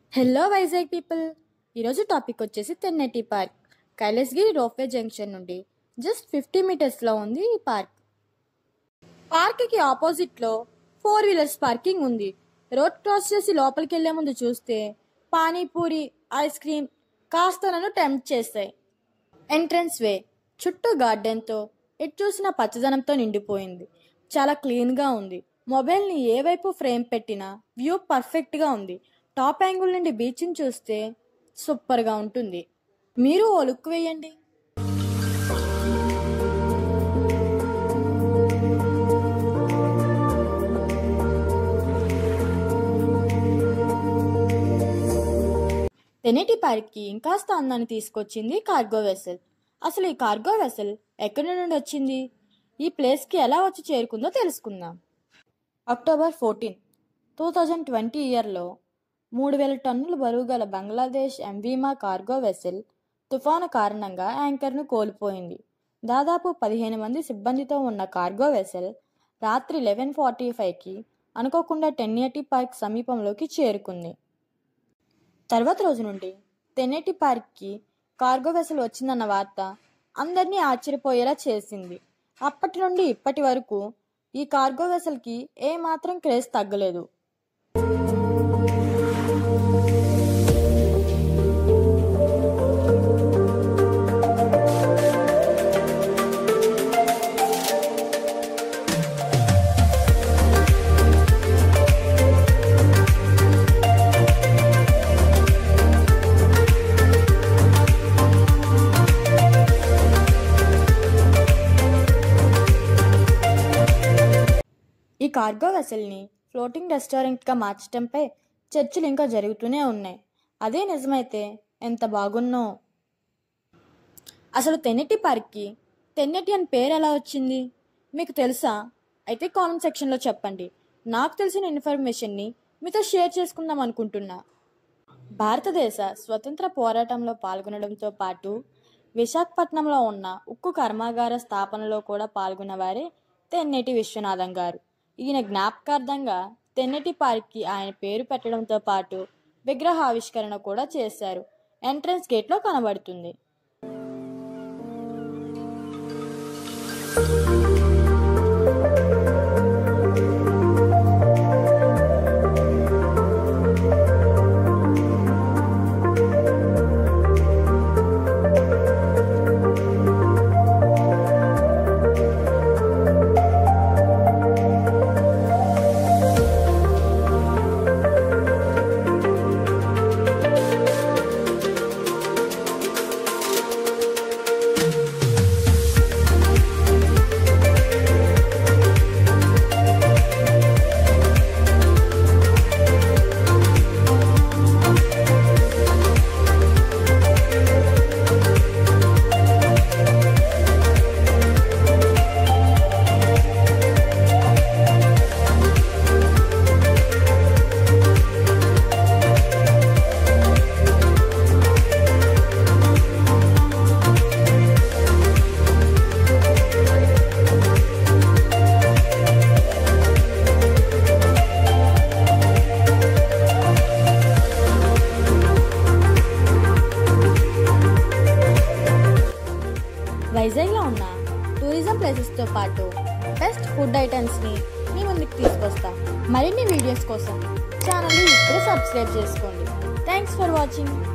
hello Vizag people ఈరోజు topic వచ్చేసి Tenneti park Kailasagiri ropeway junction నుండి జస్ట్ ఫిఫ్టీ మీటర్స్లో ఉంది ఈ పార్క్ పార్క్కి ఆపోజిట్లో ఫోర్ వీలర్స్ పార్కింగ్ ఉంది రోడ్ క్రాస్ చేసి లోపలికి వెళ్లే ముందు చూస్తే పానీపూరి ఐస్ క్రీమ్ కాస్త నన్ను టెంప్ట్ చేస్తాయి ఎంట్రన్స్ వే చుట్టూ గార్డెన్తో ఎటు చూసిన పచ్చదనంతో నిండిపోయింది చాలా క్లీన్గా ఉంది మొబైల్ని ఏ వైపు ఫ్రేమ్ పెట్టినా వ్యూ పర్ఫెక్ట్గా ఉంది టాప్ యాంగిల్ నుండి బీచ్ని చూస్తే సూపర్గా ఉంటుంది మీరు ఓ లుక్ వేయండి తెనేటి పార్క్కి ఇంకాస్త అందాన్ని తీసుకొచ్చింది కార్గో వెసల్ అసలు ఈ కార్గో వెసల్ ఎక్కడి నుండి వచ్చింది ఈ ప్లేస్కి ఎలా వచ్చి చేరుకుందో తెలుసుకుందాం October fourteen two thousand twenty ఇయర్లో మూడు వేల టన్నుల బరువు గల బంగ్లాదేశ్ ఎంవీమా కార్గో వెసల్ తుఫాను కారణంగా యాంకర్ను కోల్పోయింది దాదాపు పదిహేను మంది సిబ్బందితో ఉన్న కార్గో వెసల్ రాత్రి లెవెన్ ఫార్టీ ఫైవ్కి అనుకోకుండా టెన్నియటి పార్క్ సమీపంలోకి చేరుకుంది తర్వాత రోజు నుండి తెన్నేటి పార్క్కి కార్గో వెసల్ వచ్చిందన్న వార్త అందరినీ ఆశ్చర్యపోయేలా చేసింది అప్పటి నుండి ఇప్పటి వరకు ఈ కార్గో వెసల్కి ఏ మాత్రం క్రేజ్ తగ్గలేదు ఈ కార్గో వెసల్ని ఫ్లోటింగ్ రెస్టారెంట్గా మార్చడంపై చర్చలు ఇంకా జరుగుతూనే ఉన్నాయి అదే నిజమైతే ఎంత బాగున్నో అసలు తెన్నెటి పార్క్కి తెన్నెటి అని పేరు ఎలా వచ్చింది మీకు తెలుసా అయితే కామెంట్ సెక్షన్లో చెప్పండి నాకు తెలిసిన ఇన్ఫర్మేషన్ని మీతో షేర్ చేసుకుందాం అనుకుంటున్నా భారతదేశ స్వతంత్ర పోరాటంలో పాల్గొనడంతో పాటు విశాఖపట్నంలో ఉన్న ఉక్కు కర్మాగార స్థాపనలో కూడా పాల్గొన్న వారే తెన్నెటి విశ్వనాథం గారు ఈయన జ్ఞాపకార్థంగా తెన్నెటి పార్క్కి ఆయన పేరు పెట్టడంతో పాటు విగ్రహావిష్కరణ కూడా చేశారు ఎంట్రన్స్ గేట్లో కనబడుతుంది వైజాగ్లో ఉన్న టూరిజం ప్లేసెస్తో పాటు బెస్ట్ ఫుడ్ ఐటమ్స్ని మీ ముందుకు తీసుకొస్తా మరిన్ని వీడియోస్ కోసం ఛానల్ని ఇప్పుడే సబ్స్క్రైబ్ చేసుకోండి థ్యాంక్స్ ఫర్ వాచింగ్